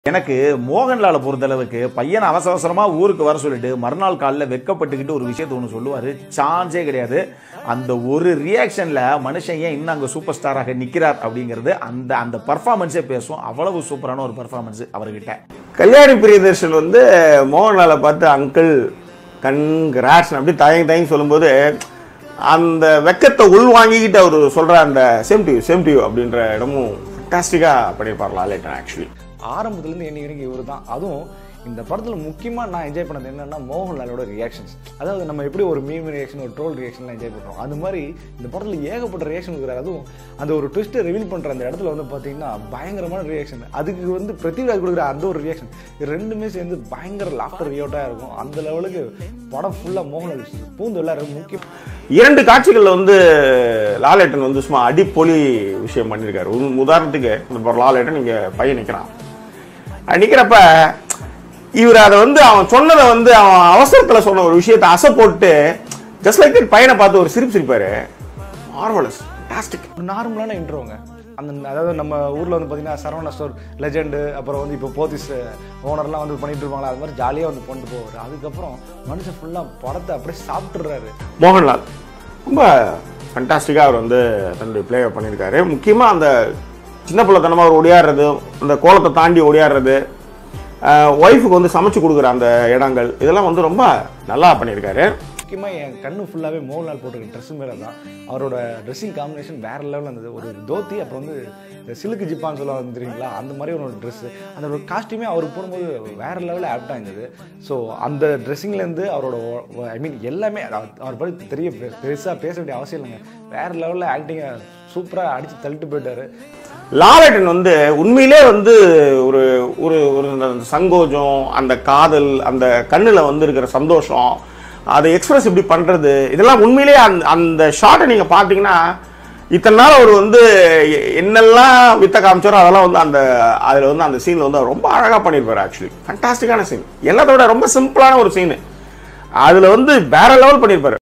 எனக்கு மோகன்லாலை பொறுத்தளவுக்கு பையன் அவசர அவசரமா ஊருக்கு வர சொல்லிட்டு மறுநாள் காலைல வெக்கப்பட்டுக்கிட்டு ஒரு விஷயத்த ஒன்று சொல்லுவாரு சான்ஸே கிடையாது அந்த ஒரு ரியாக்ஷன்ல மனுஷன் ஏன் இன்னும் அங்கே சூப்பர் ஸ்டாராக நிற்கிறார் அப்படிங்கிறது அந்த அந்த பர்ஃபார்மன்ஸே பேசும் அவ்வளவு சூப்பரான ஒரு பர்ஃபார்மன்ஸ் அவர்கிட்ட கல்யாணி பிரியதர்ஷன் வந்து மோகன்லாலை பார்த்து அங்கிள் கண்கிராட்ஸ் அப்படி தயங்கி தயங்கி சொல்லும்போது அந்த வெக்கத்தை உள் வாங்கிக்கிட்டு அவர் சொல்ற அந்த சேம் டியூ சேம் டியூ அப்படின்ற இடமும் ஃபண்டாஸ்டிக்காக பண்ணியிருப்பார் லாலேட்டன் ஆக்சுவலி ஆரம்பத்துலேருந்து என்னை வரைக்கும் இவர் தான் அதுவும் இந்த படத்தில் முக்கியமாக நான் என்ஜாய் பண்ணது என்னன்னா மோகன்லாலோட ரியாக்ஷன்ஸ் அதாவது நம்ம எப்படி ஒரு மீம் ரியாக்ஷன் ஒரு ட்ரோல் ரியாக்ஷன்லாம் என்ஜாய் பண்ணுறோம் அது மாதிரி இந்த படத்தில் ஏகப்பட்ட ரியாக்ஷன் இருக்கிறார் அதுவும் அந்த ஒரு ட்விஸ்ட்டை ரிவீல் பண்ணுற அந்த இடத்துல வந்து பார்த்தீங்கன்னா பயங்கரமான ரியாக்ஷன் அதுக்கு வந்து பிருத்திவிராஜ் கொடுக்குற அந்த ஒரு ரியாக்ஷன் இது ரெண்டுமே சேர்ந்து பயங்கர லாஃப்டர் ரியோட்டாக இருக்கும் அந்த லெவலுக்கு படம் ஃபுல்லாக மோகன்லால் பூந்து எல்லாரும் முக்கியம் இரண்டு காட்சிகளில் வந்து லாலேட்டன் வந்து சும்மா அடிப்பொலி விஷயம் பண்ணியிருக்காரு உ- உதாரணத்துக்கு இந்த லாலேட்டன் இங்கே பையன் நிற்கிறான் நிற்கிறப்ப இவர் அதை வந்து அவன் சொன்னதை வந்து அவன் அவசரத்தில் சொன்ன ஒரு விஷயத்தை அசை போட்டு ஜஸ்ட் லைக் தட் பையனை பார்த்து ஒரு சிரிப்பு சிரிப்பாரு மார்வலஸ் ஃபண்டாஸ்டிக் ஒரு நார்மலான இன்ட்ரோங்க அந்த அதாவது நம்ம ஊரில் வந்து பார்த்தீங்கன்னா சரவண ஸ்டோர் லெஜெண்டு அப்புறம் வந்து இப்போ போத்திஸ் ஓனர்லாம் வந்து பண்ணிட்டு இருப்பாங்களா அது மாதிரி ஜாலியாக வந்து பண்ணிட்டு போவார் அதுக்கப்புறம் மனுஷன் ஃபுல்லாக படத்தை அப்படியே சாப்பிட்டுறாரு மோகன்லால் ரொம்ப ஃபண்டாஸ்டிக்காக அவர் வந்து தன்னுடைய பிளேவை பண்ணியிருக்காரு முக்கியமாக அந்த சின்ன பிள்ளைத்தனமாக அவர் ஒடியாடுறது அந்த கோலத்தை தாண்டி ஒடியாடுறது ஒய்ஃபுக்கு வந்து சமைச்சு கொடுக்குற அந்த இடங்கள் இதெல்லாம் வந்து ரொம்ப நல்லா பண்ணியிருக்காரு முக்கியமாக என் கண்ணு ஃபுல்லாகவே மோகன்லால் போட்டிருக்க ட்ரெஸ்ஸு மேலே தான் அவரோட ட்ரெஸ்ஸிங் காம்பினேஷன் வேறு லெவலில் இருந்தது ஒரு தோத்தி அப்புறம் வந்து இந்த சிலுக்கு ஜிப்பான்னு சொல்லுவாங்க தெரியுங்களா அந்த மாதிரி ஒரு ட்ரெஸ்ஸு அந்த ஒரு காஸ்டியூமே அவருக்கு போடும்போது வேறு லெவலில் ஆப்டாக இருந்தது ஸோ அந்த ட்ரெஸ்ஸிங்லேருந்து அவரோட ஐ மீன் எல்லாமே அவர் அவர் பற்றி தெரிய பெருசாக பேச வேண்டிய அவசியம் இல்லைங்க வேறு லெவலில் ஆக்டிங்கை சூப்பராக அடித்து தள்ளிட்டு போயிட்டாரு லாலேட்டன் வந்து உண்மையிலே வந்து ஒரு ஒரு ஒரு அந்த சங்கோஜம் அந்த காதல் அந்த கண்ணில் வந்து இருக்கிற சந்தோஷம் அதை எக்ஸ்பிரஸ் இப்படி பண்ணுறது இதெல்லாம் உண்மையிலே அந்த அந்த ஷார்ட்டை நீங்கள் பார்த்தீங்கன்னா இத்தனை நாள் அவர் வந்து எ- என்னெல்லாம் வித்த காமிச்சாரோ அதெல்லாம் வந்து அந்த அதில் வந்து அந்த சீனில் வந்து அவர் ரொம்ப அழகாக பண்ணியிருப்பார் ஆக்சுவலி ஃபண்டாஸ்டிக்கான சீன் எல்லாத்தோட ரொம்ப சிம்பிளான ஒரு சீனு அதில் வந்து வேற லெவல் பண்ணியிருப்பாரு